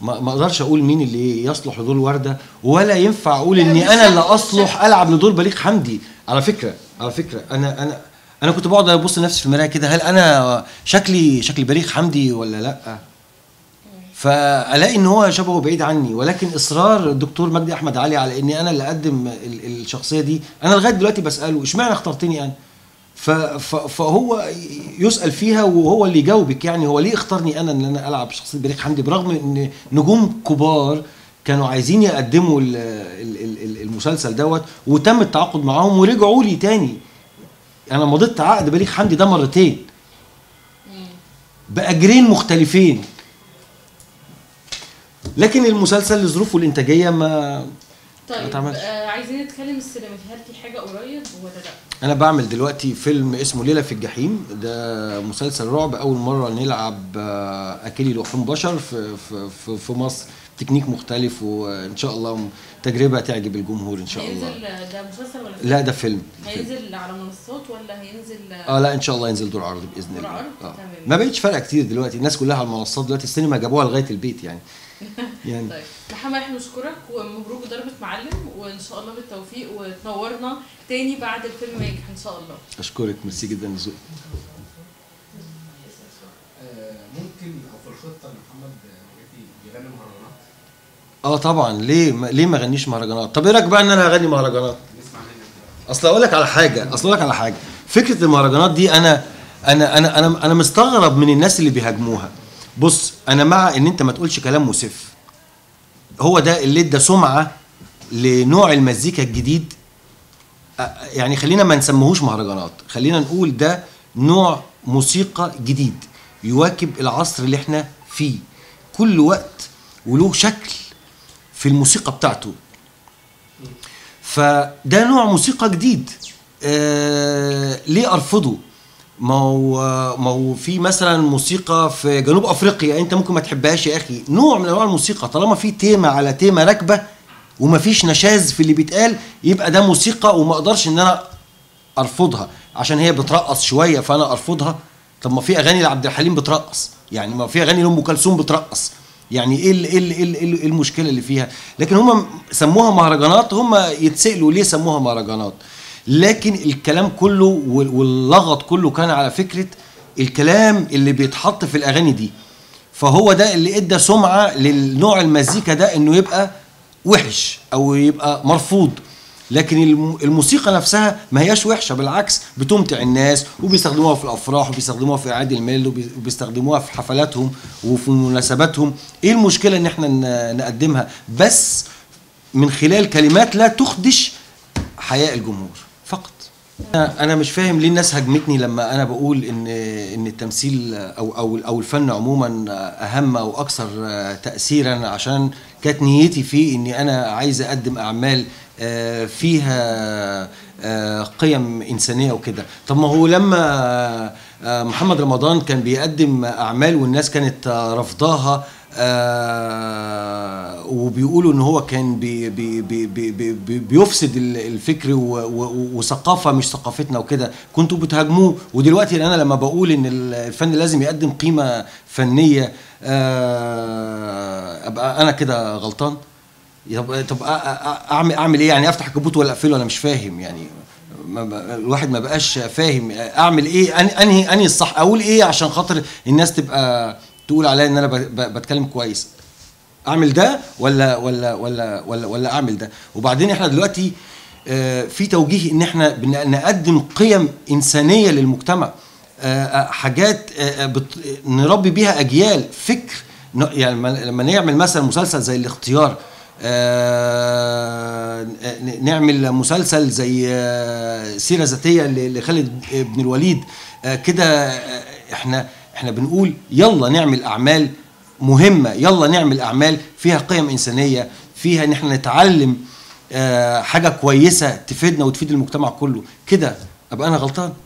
ما ما اقدرش اقول مين اللي يصلح لدور ورده ولا ينفع اقول لا، اني مش انا اللي شرط، مش اصلح شرط. العب لدور بليغ حمدي على فكره على فكره انا انا انا كنت بقعد ابص لنفسي في المرايه كده هل انا شكلي شكلي بليغ حمدي ولا لا فالاقي ان هو شبهه بعيد عني ولكن اصرار الدكتور مجدي احمد علي على اني انا اللي اقدم ال- الشخصيه دي انا لغايه دلوقتي بساله اشمعنى اخترتني انا ف- ف- فهو يسال فيها وهو اللي يجاوبك يعني هو ليه اختارني انا ان انا العب شخصيه بليغ حمدي برغم ان نجوم كبار كانوا عايزين يقدموا ال- ال- ال- المسلسل دوت وتم التعاقد معاهم ورجعوا لي تاني انا مضيت عقد بليغ حمدي ده مرتين باجرين مختلفين لكن المسلسل لظروفه الانتاجيه ما طيب اتعملش. آه عايزين نتكلم السينما هل في حاجه قريب ولا لا؟ انا بعمل دلوقتي فيلم اسمه ليله في الجحيم ده مسلسل رعب اول مره نلعب آه، اكلي لحوم بشر في في في, في مصر تكنيك مختلف وان شاء الله تجربه تعجب الجمهور ان شاء الله هينزل آه، ده مسلسل ولا فيلم؟ لا ده فيلم فيلم. هينزل على منصات ولا هينزل اه لا ان شاء الله ينزل دور عرض باذن دور الله عرض؟ آه. تمام. ما بقتش فارقه كتير دلوقتي الناس كلها على المنصات دلوقتي السينما جابوها لغايه البيت يعني يعني طيب محمد احنا نشكرك ومبروك ضربة معلم وان شاء الله بالتوفيق وتنورنا تاني بعد الفيلم ما ينجح ان شاء الله اشكرك ميرسي جدا لذوقك آه، ممكن او في الخطه ان محمد نجاتي يغني مهرجانات اه طبعا ليه ما ليه ما غنيش مهرجانات طب ايه رايك بقى ان انا هغني مهرجانات نسمع منك اصل اقول لك على حاجه اصل اقول لك على حاجه فكره المهرجانات دي انا انا انا انا انا مستغرب من الناس اللي بيهاجموها بص انا مع ان انت ما تقولش كلام مسف هو ده اللي ادى سمعه لنوع المزيكا الجديد أ- يعني خلينا ما نسميهوش مهرجانات خلينا نقول ده نوع موسيقى جديد يواكب العصر اللي احنا فيه كل وقت وله شكل في الموسيقى بتاعته فده نوع موسيقى جديد آه ليه ارفضه ما هو ما هو في مثلا موسيقى في جنوب افريقيا انت ممكن ما تحبهاش يا اخي نوع من انواع الموسيقى طالما في تيمه على تيمه راكبه وما فيش نشاز في اللي بيتقال يبقى ده موسيقى وما اقدرش ان انا ارفضها عشان هي بترقص شويه فانا ارفضها طب ما في اغاني لعبد الحليم بترقص يعني ما في اغاني لام كلثوم بترقص يعني ايه ال- ايه ال- ايه ال- إيه ال- إيه المشكله اللي فيها لكن هم سموها مهرجانات هم يتسالوا ليه سموها مهرجانات لكن الكلام كله وال- واللغط كله كان على فكره الكلام اللي بيتحط في الاغاني دي فهو ده اللي ادى سمعه للنوع المزيكا ده انه يبقى وحش او يبقى مرفوض لكن الم- الموسيقى نفسها ما هياش وحشه بالعكس بتمتع الناس وبيستخدموها في الافراح وبيستخدموها في اعياد الميلاد وبي- وبيستخدموها في حفلاتهم وفي مناسباتهم ايه المشكله ان احنا ن- نقدمها بس من خلال كلمات لا تخدش حياء الجمهور فقط انا أنا مش فاهم ليه الناس هاجمتني لما انا بقول ان ان التمثيل او او او الفن عموما اهم او اكثر تاثيرا عشان كانت نيتي فيه اني انا عايز اقدم اعمال آه، فيها آه، قيم انسانيه وكده طب ما هو لما آه، محمد رمضان كان بيقدم اعمال والناس كانت آه، رفضاها آه وبيقولوا ان هو كان بي بي بي بي بي بي بيفسد ال- الفكر و- و- وثقافه مش ثقافتنا وكده كنتوا بتهاجموه ودلوقتي انا لما بقول ان الفن لازم يقدم قيمه فنيه آه ابقى انا كده غلطان طب طب أ- أ- اعمل اعمل ايه يعني افتح الكبوت ولا اقفله انا مش فاهم يعني ما ب- الواحد ما بقاش فاهم اعمل ايه أن- انهي انهي الصح اقول ايه عشان خاطر الناس تبقى تقول عليا ان انا ب- ب- بتكلم كويس اعمل ده ولا ولا ولا ولا ولا اعمل ده وبعدين احنا دلوقتي آه، في توجيه ان احنا بن- نقدم قيم انسانيه للمجتمع آه، آه، حاجات آه، آه، بت- نربي بيها اجيال فكر ن- يعني لما- لما نعمل مثلا مسلسل زي الاختيار آه، ن- نعمل مسلسل زي آه، سيره ذاتيه ل- لخالد بن الوليد آه، كده آه، احنا احنا بنقول يلا نعمل اعمال مهمه يلا نعمل اعمال فيها قيم انسانيه فيها ان احنا نتعلم آه، حاجه كويسه تفيدنا وتفيد المجتمع كله كده ابقى انا غلطان